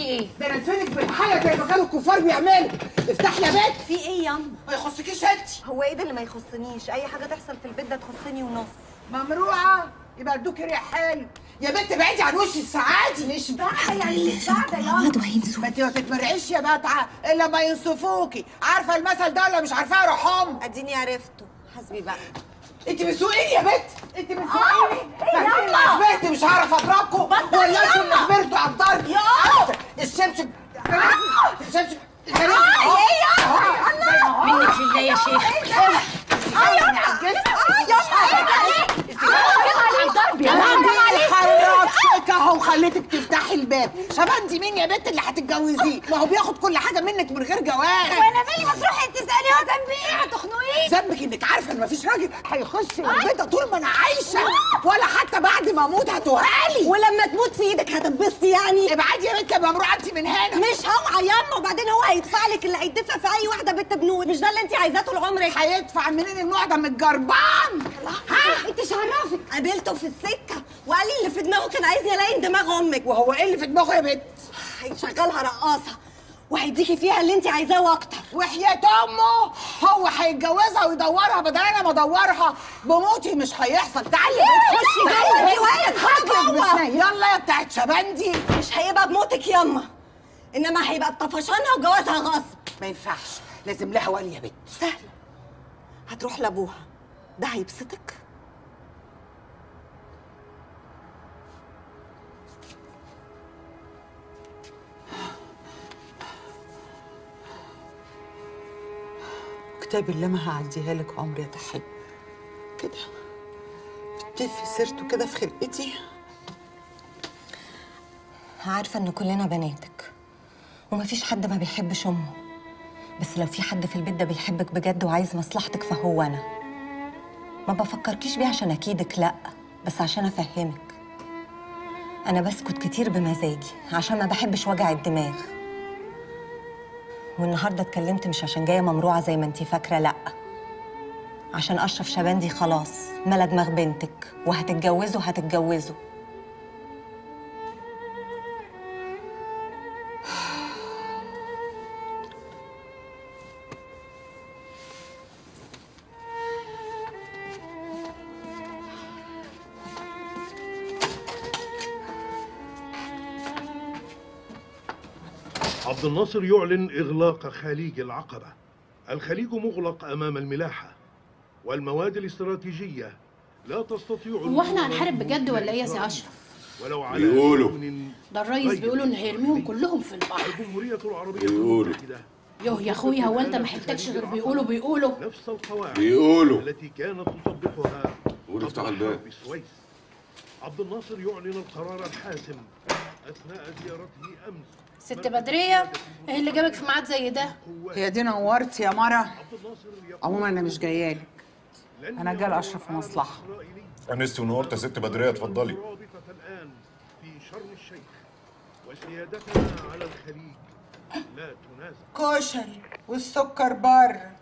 ايه ده انا اتفلت في الحاله زي ما كانوا الكفار بيعملوا افتح يا بنت في ايه ياما ما يخصكيش انت هو ايه ده اللي ما يخصنيش اي حاجه تحصل في البيت ده تخصني ونص ممروعه يبقى ادوكي ريح حلو يا بنت بعيدي عن وش السعادي مش بقى يعني مش بعد يا وهينسوا ما انت ما تتمرعيش يا بتعه الا ما ينصفوكي عارفه المثل ده ولا مش عارفاه روح ام اديني عرفته حسبي بقى انت بتسوقيني يا بنت انت بتسوقيني فاكرين لو كبرت مش هعرف اضربكم ولا انتوا اللي كبرتوا على الضرب يا الشمشم الشمشم منك لله يا شيخ حركتك اهو خليتك تفتحي الباب شبندي مين يا بنت اللي هتتجوزيه ما هو بياخد كل حاجه منك من غير جواز وانا مالي ما تروحي تسالي هو ذنبي ايه هتخنقيه ذنبك انك عارفه ان مفيش راجل هيخش البيت ده طول ما انا عايشه ولا حتى بعد ما اموت هتوهالي ولما تموت في ايدك هتتبسطي يعني ابعدي يا بنت يا ممروعه انت من هنا مش هوعى ياما وبعدين هو هيدفع لك اللي هيدفع في اي واحده بنت بنود مش ده اللي انت عايزاه طول عمرك هيدفع منين المعدم الجربان ها انت شرفك قابلته في السكه وقال لي اللي في دماغه كان عايز يلاين دماغ امك وهو ايه اللي في دماغه يا بنت هيشغلها رقاصه وهيديكي فيها اللي انت عايزاه واكتر وحياة امه هو هيتجوزها ويدورها بدل انا ما ادورها بموتي مش هيحصل تعالي يا بنت خشي جوه تعالي انت وهي هاكلك جوه بسنان يلا يا بتاعت شبندي مش هيبقى بموتك ياما انما هيبقى بطفشانها وجوازها غصب ما ينفعش لازم لها ولي يا بنت سهله هتروح لابوها ده هيبسطك كتاب اللي ما هعديها لك عمري يا تحب كده بتفي سيرته كده في خلقتي عارفه ان كلنا بناتك ومفيش حد ما بيحبش امه بس لو في حد في البيت ده بيحبك بجد وعايز مصلحتك فهو انا ما بفكركيش بيه عشان اكيدك لا بس عشان افهمك انا بسكت كتير بمزاجي عشان ما بحبش وجع الدماغ والنهارده اتكلمت مش عشان جايه ممروعه زي ما انتي فاكره لا عشان اشرف شبندي خلاص ملا دماغ بنتك وهتتجوزوا هتتجوزوا عبد الناصر يعلن إغلاق خليج العقبة الخليج مغلق أمام الملاحة والمواد الاستراتيجية لا تستطيع هو احنا هنحارب بجد ولا ايه يا سي اشرف ولو على بيقولوا. لون ده الريس غير بيقولوا ان هيرميهم كلهم في البحر الجمهورية العربية بيقولوا. المتحدة يوه يا اخويا هو انت ما حبتكش غير بيقولوا بيقولوا نفس القواعد بيقولوا. التي كانت تطبقها قولوا افتحوا قبل الباب. حرب السويس عبد الناصر يعلن القرار الحاسم أثناء زيارته أمس ست بدريه ايه اللي جابك في ميعاد زي ده هي دي نورت يا مرة عبد الناصر يقول عموما انا مش جايالك لن أنا جاي لأشرف في مصلحة. الإسرائيلي انستي ونورت يا ست بدريه اتفضلي رابطة الآن في شرم الشيخ وسيادتنا على الخليج لا تنازع كشري والسكر بره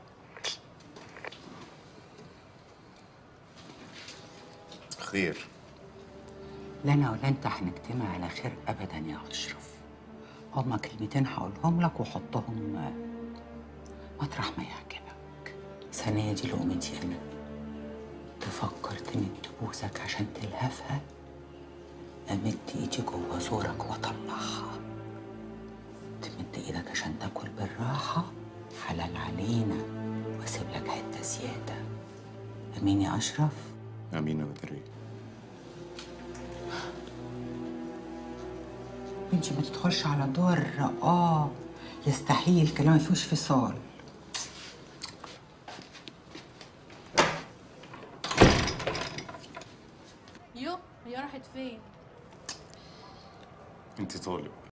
خير لا انا ولا انت هنجتمع على خير ابدا يا اشرف هما كلمتين هقولهم لك وحطهم آه، مطرح ما يعجبك ثانية دي لقمتي انا تفكر تمد بوسك عشان تلهفها امد ايدي جوه زورك واطلعها تمد ايدك عشان تاكل بالراحة حلال علينا واسيب لك حتة زيادة امين يا اشرف امين يا بدريه بنتي ما تدخلش على دور اه يستحيل كلام ما فيهوش فصال يو هي راحت فين انت طالب